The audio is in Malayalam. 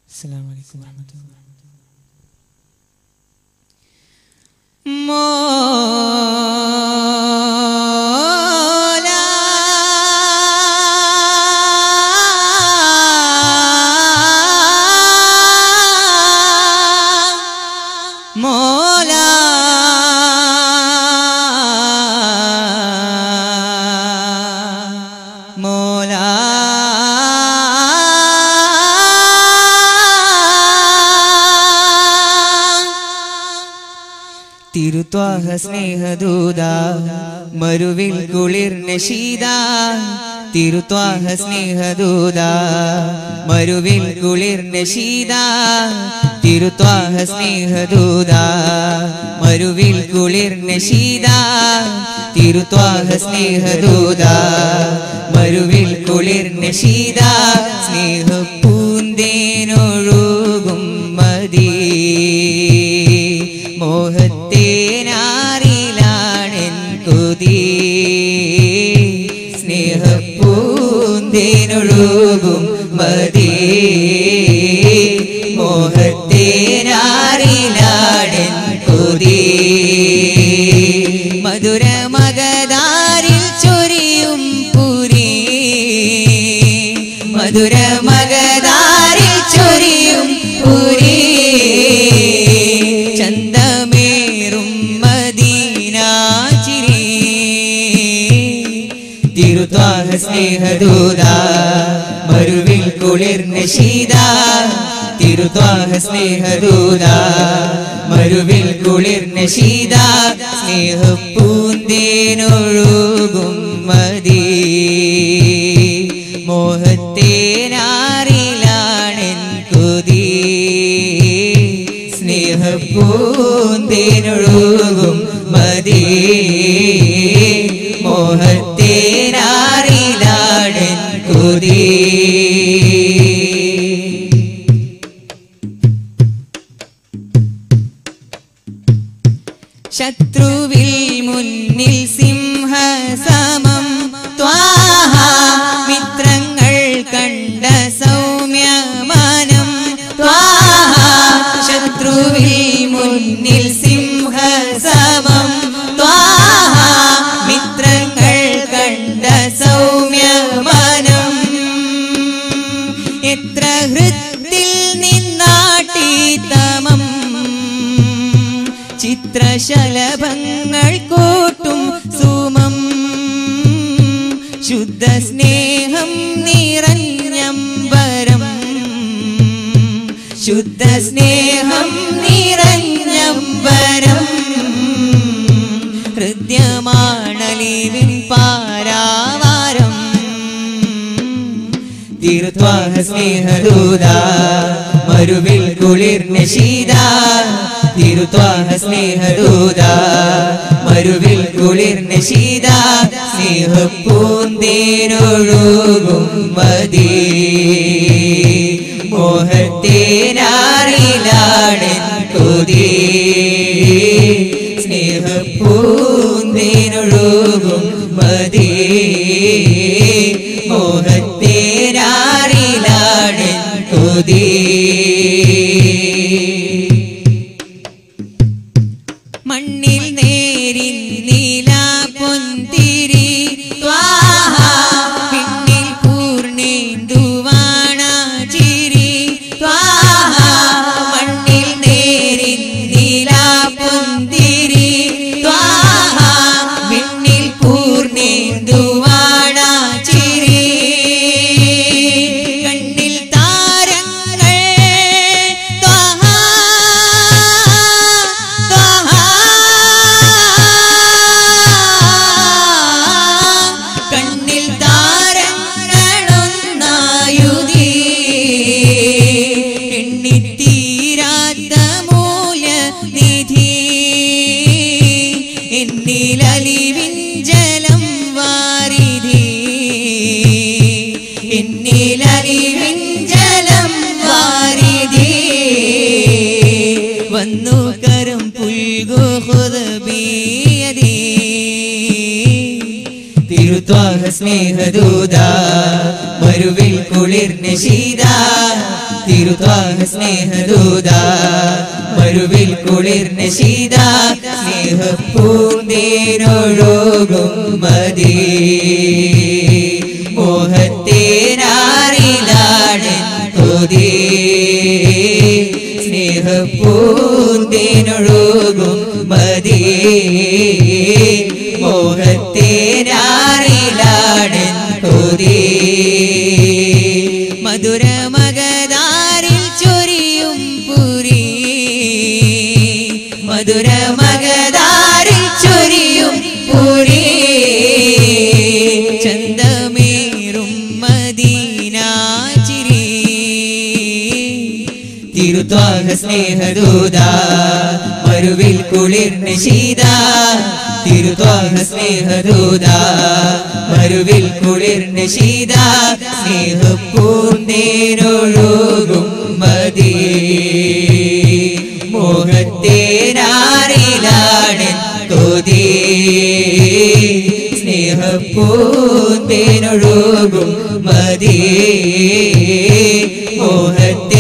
السلام عليكم ورحمة الله തിരുത്വാഹ സ്നേഹദൂത മരുവിൽ കുളിർ നശീത തിരുത്വാഹ സ്നേഹദൂത മരുവിൽ കുളിർ നശീത തിരുത്വാഹ സ്നേഹദൂത മരുവിൽ കുളിർ നശീത തിരുത്വാഹ സ്നേഹദൂത മരുവിൽ കുളിർ നശീത സ്നേഹപ്പൂന്തേനൊഴുകും മതി മോഹത്തേനാറിലാണെൻ കൊതി സ്നേഹപ്പൂന്തേനൊഴുകും മതി മോഹത്തേനാറിലാണെൻ കൊതി മധുര മകതാരിൽ ചൊരിയും പുരി മധുര മകതാരിൽ ചൊരിയും പുരി ചന്തമേറും മദീനാചിരി തിരുത്വാഹ സ്നേഹദൂത മരുവിൽ കുളിർ നശീത തിരുത്വാഹ സ്നേഹദൂത മരുവിൽ കുളിർ നശീത സ്നേഹപ്പൂന്തേനൊഴുകും മതി മോഹത്തേനാറിലാണെൻ കൊതി സ്നേഹപ്പൂന്തേനൊഴുകും മതി മോഹത്തേനാറിലാണെൻ കൊതി ശത്രുവിൽ മുന്നിൽ സിംഹസമം ത്വാഹ മിത്രങ്ങൾ കണ്ട സൗമ്യമാനം ത്വാഹ ശത്രുവിൽ മുന്നിൽ സിംഹസമം ത്വാഹ മിത്രങ്ങൾ കണ്ട സൗമ്യമാനം എത്ര ഹൃത്തിൽ നിന്നാട്ടി തമം ചിത്രശലഭങ്ങൾ കൂട്ടും സുമം ശുദ്ധ സ്നേഹം നിറഞ്ഞമ്പരം ശുദ്ധ സ്നേഹം നിറഞ്ഞമ്പരം ഹൃദ്യമാണലിവിൻ പാരാവാരം തീർത്വാഹ സ്നേഹദൂത മരുവിൽ കുളിർ നശീത തിരുത്വാഹ സ്നേഹദൂത മരുവിൽ കുളിർ നശീത സ്നേഹപ്പൂന്തേനൊഴുകും മതി മോഹത്തേനാറിലാടൻ കൊതി സ്നേഹപ്പൂന്തേനൊഴുകും മതി മോഹത്തേനാറിലാടൻ കൊതി മണ്ണിൽ നേരിൻ നീല പൊന്തിരി ത്വാഹ പിന്നിൽ പൂർണേന്ദുവാണ ചിരി ത്വാഹ മണ്ണിൽ നേരിൻ നീല പൊന്തിരി ത്വാഹ പിന്നിൽ പൂർണേന്ദുവാണ ചിരി കണ്ണിൽ താരങ്ങൾ ത്വാഹ ത്വാഹ കണ്ണിൽ താരങ്ങളൊന്നായുതി എണ്ണിത്തീരാത്ത മൂല്യ നിധി എന്നിലലിവിൻ ജലം വാരിധി എന്നിലലിവിൻ ജലം വാരിധി വന്നു കരം പുൽകു ഹുദബിയതീ തിരുത്വാഹ സ്നേഹദൂത മരു മരുവിൽ കുളിർന്ന് ശീത തിരുത്വാഹ സ്നേഹദൂത മരുവിൽ കുളിർന്ന് ശീത സ്നേഹപ്പൂന്തേനൊഴുകും മതി മോഹത്തേനാറിലാടൻ കൊതി സ്നേഹപ്പൂന്തേനൊഴുകും മതി മോഹത്തേനാറിലാടൻ കൊതി മധുര മകതാരിൽ ചൊരിയും പുരി മധുര മകതാരിൽ ചൊരിയും പുരി ചന്തമേറും മദീനാചിരി തിരുത്വാഹ സ്നേഹദൂത മരുവിൽ കുളിർന്ന് ശീത തിരുത്വാഹ സ്നേഹദൂത മരുവിൽ കുളിർന്ന് ശീത സ്നേഹപ്പൂന്തേനൊഴുകും മതി മോഹത്തേനാറിലാടൻ കൊതി സ്നേഹപ്പൂന്തേനൊഴുകും മതി മോഹത്തെ